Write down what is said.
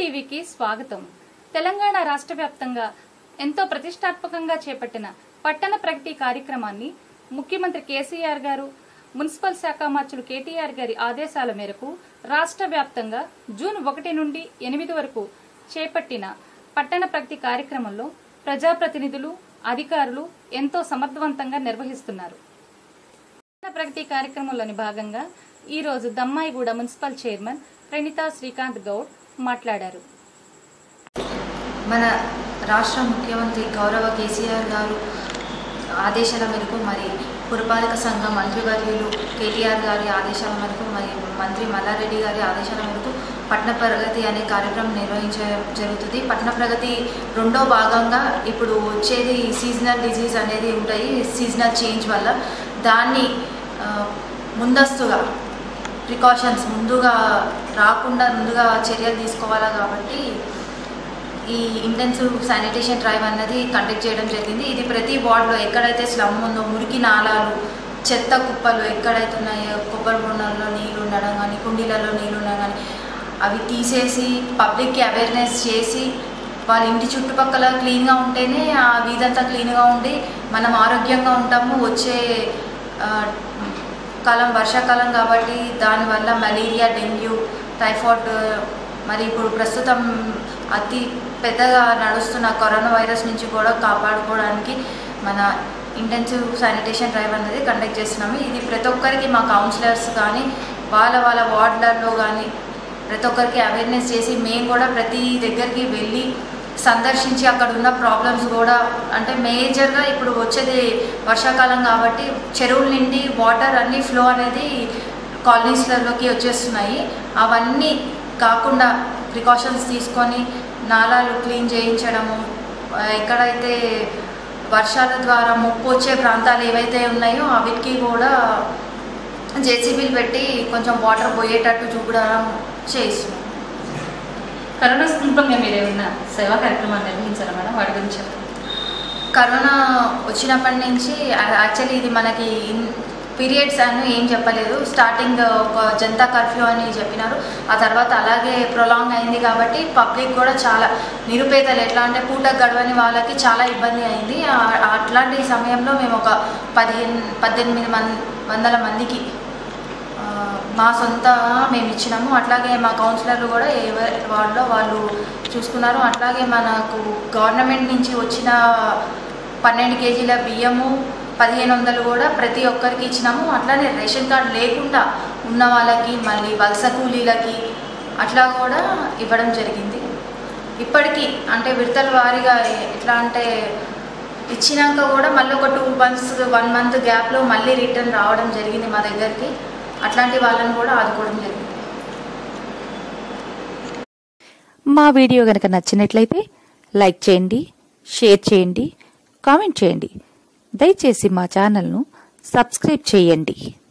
టీవీకి స్వాగతం తెలంగాణ రాష్ట్ర వ్యాప్తంగా ఎంతో ప్రతిష్టాత్మకంగా చేపట్టిన పట్టణ ప్రగతి కార్యక్రమాన్ని ముఖ్యమంత్రి కేసీఆర్ గారు మున్సిపల్ శాఖ మార్చులు కేటీఆర్ గారి ఆదేశాల మేరకు రాష్ట్ర వ్యాప్తంగా జూన్ ఒకటి నుండి ఎనిమిది వరకు చేపట్టిన పట్టణ ప్రగతి కార్యక్రమంలో ప్రజాప్రతినిధులు అధికారులు ఎంతో సమర్థవంతంగా నిర్వహిస్తున్నారు పట్టణ ప్రగతి కార్యక్రమంలోని భాగంగా ఈ రోజు దమ్మాయిగూడ మున్సిపల్ చైర్మన్ ప్రణితా శ్రీకాంత్ గౌడ్ మాట్లాడారు మన రాష్ట్ర ముఖ్యమంత్రి గౌరవ కేసీఆర్ గారు ఆదేశాల మేరకు మరి పురపాలక సంఘం మంత్రివర్యులు కేటీఆర్ గారి ఆదేశాల మేరకు మరి మంత్రి మల్లారెడ్డి గారి ఆదేశాల మేరకు పట్టణ ప్రగతి అనే కార్యక్రమం నిర్వహించ జరుగుతుంది పట్టణ ప్రగతి రెండో భాగంగా ఇప్పుడు వచ్చేది సీజనల్ డిజీజ్ అనేది ఉంటాయి సీజనల్ చేంజ్ వల్ల దాన్ని ఆ, ముందస్తుగా ప్రికాషన్స్ ముందుగా రాకుండా ముందుగా చర్యలు తీసుకోవాలా కాబట్టి ఈ ఇంటెన్సివ్ శానిటేషన్ డ్రైవ్ అన్నది కండక్ట్ చేయడం జరిగింది ఇది ప్రతి వార్డులో ఎక్కడైతే స్లమ్ ఉందో మురికి నాలాలు చెత్త కుప్పలు ఎక్కడైతే ఉన్నాయో కొబ్బరి బొండాల్లో నీళ్ళు ఉండడం కానీ కుండీలలో నీళ్ళు ఉండడం కానీ అవి తీసేసి పబ్లిక్కి అవేర్నెస్ చేసి వాళ్ళ ఇంటి చుట్టుపక్కల క్లీన్గా ఉంటేనే ఆ వీధంతా క్లీన్గా ఉండి మనం ఆరోగ్యంగా ఉంటాము వచ్చే ఆ, కాలం వర్షాకాలం కాబట్టి దానివల్ల మలేరియా డెంగ్యూ టైఫాయిడ్ మరి ఇప్పుడు ప్రస్తుతం అతి పెద్దగా నడుస్తున్న కరోనా వైరస్ నుంచి కూడా కాపాడుకోవడానికి మన ఇంటెన్సివ్ శానిటేషన్ డ్రైవ్ అనేది కండక్ట్ చేస్తున్నాము ఇది ప్రతి ఒక్కరికి మా కౌన్సిలర్స్ కానీ వాళ్ళ వాళ్ళ వార్డులలో కానీ ప్రతి ఒక్కరికి అవేర్నెస్ చేసి మేము కూడా ప్రతి దగ్గరికి వెళ్ళి సందర్శించి అక్కడ ఉన్న ప్రాబ్లమ్స్ కూడా అంటే మేజర్గా ఇప్పుడు వచ్చేది వర్షాకాలం కాబట్టి చెరువుల నుండి వాటర్ అన్ని ఫ్లో అనేది కాలనీస్లలోకి వచ్చేస్తున్నాయి అవన్నీ కాకుండా ప్రికాషన్స్ తీసుకొని నాలాలు క్లీన్ చేయించడము ఆ, ఎక్కడైతే వర్షాల ద్వారా ముప్పు వచ్చే ప్రాంతాలు ఏవైతే ఉన్నాయో అవిటికి కూడా జేసీబీలు పెట్టి కొంచెం వాటర్ పోయేటట్టు చూపడం చేస్తున్నాం కరోనా సందర్భంగా మీరు ఏమైనా సేవా కార్యక్రమాలు నిర్వహించారా మేడం వాటి గురించి చెప్పండి కరోనా వచ్చినప్పటి నుంచి యాక్చువల్లీ ఇది మనకి పీరియడ్స్ అని ఏం చెప్పలేదు స్టార్టింగ్ ఒక జనతా కర్ఫ్యూ అని చెప్పినారు ఆ తర్వాత అలాగే ప్రొలాంగ్ అయింది కాబట్టి పబ్లిక్ కూడా చాలా నిరుపేదలు ఎట్లా అంటే పూట గడవని వాళ్ళకి చాలా ఇబ్బంది అయింది ఆ- అట్లాంటి సమయంలో మేము ఒక పదిహేను పద్దెనిమిది మం వందల మందికి ఆ, మా సొంత మేము ఇచ్చినాము అట్లాగే మా కౌన్సిలర్లు కూడా ఎవరి వాళ్ళలో వాళ్ళు చూసుకున్నారు అట్లాగే మనకు గవర్నమెంట్ నుంచి వచ్చిన పన్నెండు కేజీల బియ్యము పదిహేను వందలు కూడా ప్రతి ఒక్కరికి ఇచ్చినాము అట్లానే రేషన్ కార్డు లేకుండా ఉన్న వాళ్ళకి మళ్ళీ వలస కూలీలకి అట్లా కూడా ఇవ్వడం జరిగింది ఇప్పటికీ అంటే విడతల వారీగా ఎట్లా అంటే ఇచ్చినాక కూడా మళ్ళీ ఒక టూ మంత్స్ వన్ మంత్ గ్యాప్లో మళ్ళీ రిటర్న్ రావడం జరిగింది మా దగ్గరికి అట్లాంటి వాళ్ళని కూడా ఆదుకోవడం జరిగింది మా వీడియో గనక నచ్చినట్లయితే లైక్ చేయండి షేర్ చేయండి కామెంట్ చేయండి దయచేసి మా ఛానల్ను సబ్స్క్రైబ్ చేయండి